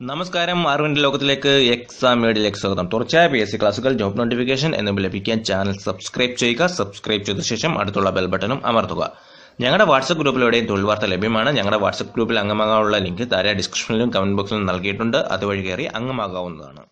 നമസ്കാരം അറിവിന്റെ ലോകത്തിലേക്ക് എക്സാം മീഡിയയിലേക്ക് സ്വാഗതം തുടർച്ചയായ പി എസ് സി ക്ലാസുകൾ ജോബ് നോട്ടിഫിക്കേഷൻ എന്നിവ ലഭിക്കാൻ ചാനൽ സബ്സ്ക്രൈബ് ചെയ്യുക സബ്സ്ക്രൈബ് ചെയ്ത ശേഷം അടുത്തുള്ള ബെൽ ബട്ടണും അമർത്തുക ഞങ്ങളുടെ വാട്സപ്പ് ഗ്രൂപ്പിലൂടെയും തൊഴിൽ വാർത്ത ലഭ്യമാണ് ഞങ്ങളുടെ വാട്സപ്പ് ഗ്രൂപ്പിൽ അംഗമാകാനുള്ള ലിങ്ക് താഴെ ഡിസ്ക്രിപ്ഷനിലും കമന്റ് ബോക്സിലും നൽകിയിട്ടുണ്ട് അതുവഴി കയറി അംഗമാകാവുന്നതാണ്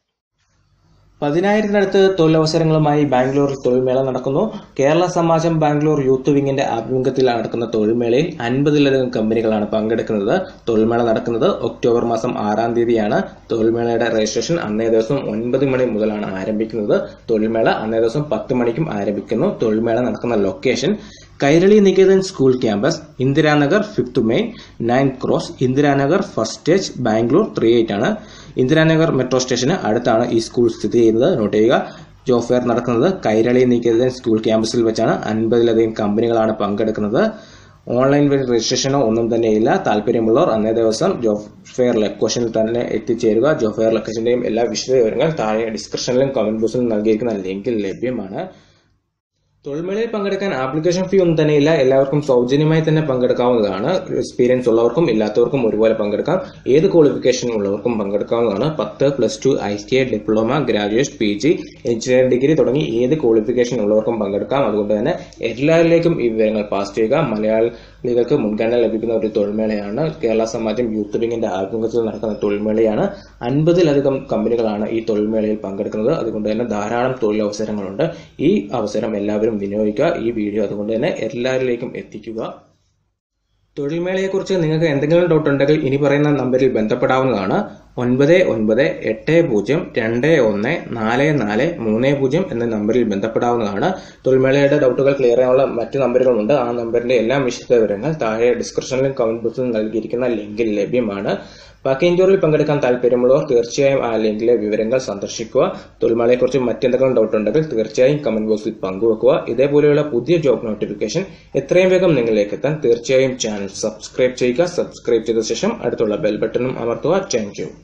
പതിനായിരത്തിനടുത്ത് തൊഴിലവസരങ്ങളുമായി ബാംഗ്ലൂരിൽ തൊഴിൽമേള നടക്കുന്നു കേരള സമാജം ബാംഗ്ലൂർ യൂത്ത് വിങ്ങിന്റെ ആഭിമുഖ്യത്തിൽ നടക്കുന്ന തൊഴിൽമേളയിൽ അൻപതിലധികം കമ്പനികളാണ് പങ്കെടുക്കുന്നത് തൊഴിൽമേള നടക്കുന്നത് ഒക്ടോബർ മാസം ആറാം തീയതിയാണ് തൊഴിൽമേളയുടെ രജിസ്ട്രേഷൻ അന്നേ ദിവസം ഒൻപത് മണി മുതലാണ് ആരംഭിക്കുന്നത് തൊഴിൽമേള അന്നേ ദിവസം പത്ത് മണിക്കും ആരംഭിക്കുന്നു തൊഴിൽമേള നടക്കുന്ന location Kairali Niketan school campus Indiranagar fifth main ninth cross Indiranagar first stage Bangalore three eight ആണ് ഇന്ദിരാനഗർ മെട്രോ സ്റ്റേഷന് അടുത്താണ് ഈ സ്കൂൾ സ്ഥിതി ചെയ്യുന്നത് നോട്ട് ചെയ്യുക ജോബ് ഫെയർ നടക്കുന്നത് കൈരളി നികേതൻ സ്കൂൾ ക്യാമ്പസിൽ വെച്ചാണ് അൻപതിലധികം കമ്പനികളാണ് പങ്കെടുക്കുന്നത് ഓൺലൈൻ വഴി രജിസ്ട്രേഷനോ ഒന്നും തന്നെയില്ല താല്പര്യമുള്ളവർ അന്നേ ദിവസം ജോബ് ഫെയർ ലൊക്കേഷനിൽ തന്നെ എത്തിച്ചേരുക ജോബ് ഫെയർ ലൊക്കേഷന്റെയും എല്ലാ വിശദ വിവരങ്ങൾ താഴെ ഡിസ്ക്രിപ്ഷനിലും കമന്റ് ബോക്സിലും നൽകിയിരിക്കുന്ന ലിങ്കിൽ ലഭ്യമാണ് തൊഴിൽമേളയിൽ പങ്കെടുക്കാൻ ആപ്ലിക്കേഷൻ ഫീ ഒന്നും തന്നെയില്ല എല്ലാവർക്കും സൗജന്യമായി തന്നെ പങ്കെടുക്കാവുന്നതാണ് എക്സ്പീരിയൻസ് ഉള്ളവർക്കും ഇല്ലാത്തവർക്കും ഒരുപോലെ പങ്കെടുക്കാം ഏത് ക്വാളിഫിക്കേഷൻ ഉള്ളവർക്കും പങ്കെടുക്കാവുന്നതാണ് പത്ത് plus two I T I diploma graduate P G engineering degree തുടങ്ങി ഏത് ക്വാളിഫിക്കേഷൻ ഉള്ളവർക്കും പങ്കെടുക്കാം അതുകൊണ്ട് തന്നെ എല്ലാവരിലേക്കും ഈ വിവരങ്ങൾ പാസ് ചെയ്യുക മലയാളികൾക്ക് മുൻഗണന ലഭിക്കുന്ന ഒരു തൊഴിൽമേളയാണ് കേരള സമാജം യൂത്ത് വിങ്ങിന്റെ ആഭിമുഖ്യത്തിൽ നടക്കുന്ന തൊഴിൽമേളയാണ് അൻപതിലധികം കമ്പനികളാണ് ഈ തൊഴിൽമേളയിൽ പങ്കെടുക്കുന്നത് അതുകൊണ്ട് തന്നെ ധാരാളം തൊഴിലവസരങ്ങളുണ്ട് ഈ അവസരം എല്ലാവരും വിനിയോഗിക്കുക ഈ വീഡിയോ അതുകൊണ്ട് തന്നെ എല്ലാവരിലേക്കും എത്തിക്കുക തൊഴിൽമേളയെക്കുറിച്ച് നിങ്ങൾക്ക് എന്തെങ്കിലും ഡൗട്ട് ഉണ്ടെങ്കിൽ ഇനി പറയുന്ന നമ്പറിൽ ബന്ധപ്പെടാവുന്നതാണ് ഒൻപത് ഒൻപത് എട്ട് പൂജ്യം രണ്ട് ഒന്ന് നാല് നാല് മൂന്ന് പൂജ്യം എന്ന നമ്പറിൽ ബന്ധപ്പെടാവുന്നതാണ് തൊഴിൽമേളയുടെ ഡൗട്ടുകൾ ക്ലിയർ ചെയ്യാനുള്ള മറ്റ് നമ്പറുകളുണ്ട് ആ നമ്പറിന്റെ എല്ലാ വിശദ വിവരങ്ങൾ താഴെ ഡിസ്ക്രിപ്ഷനിലും കമന്റ് ബോക്സിലും നൽകിയിരിക്കുന്ന ലിങ്കിൽ ലഭ്യമാണ് പാക്കേജോറിൽ പങ്കെടുക്കാൻ താല്പര്യമുള്ളവർ തീർച്ചയായും ആ ലിങ്കിലെ വിവരങ്ങൾ സന്ദർശിക്കുക തൊഴിൽമേളയെക്കുറിച്ച് മറ്റെന്തെങ്കിലും ഡൗട്ട് ഉണ്ടെങ്കിൽ തീർച്ചയായും കമന്റ് ബോക്സിൽ പങ്കുവെക്കുക ഇതേപോലെയുള്ള പുതിയ ജോബ് നോട്ടിഫിക്കേഷൻ എത്രയും വേഗം നിങ്ങളിലേക്ക് എത്താൻ തീർച്ചയായും ചാനൽ സബ്സ്ക്രൈബ് ചെയ്യുക സബ്സ്ക്രൈബ് ചെയ്ത ശേഷം അടുത്തുള്ള ബെൽ ബട്ടണും അമർത്തുക താങ്ക് യു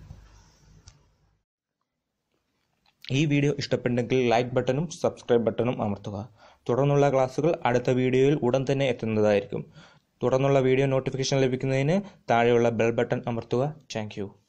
ഈ വീഡിയോ ഇഷ്ടപ്പെട്ടെങ്കിൽ ലൈക്ക് ബട്ടണും സബ്സ്ക്രൈബ് ബട്ടണും അമർത്തുക തുടർന്നുള്ള ക്ലാസ്സുകൾ അടുത്ത വീഡിയോയിൽ ഉടൻ തന്നെ എത്തുന്നതായിരിക്കും തുടർന്നുള്ള വീഡിയോ നോട്ടിഫിക്കേഷൻ ലഭിക്കുന്നതിന് താഴെയുള്ള ബെൽ ബട്ടൺ അമർത്തുക താങ്ക്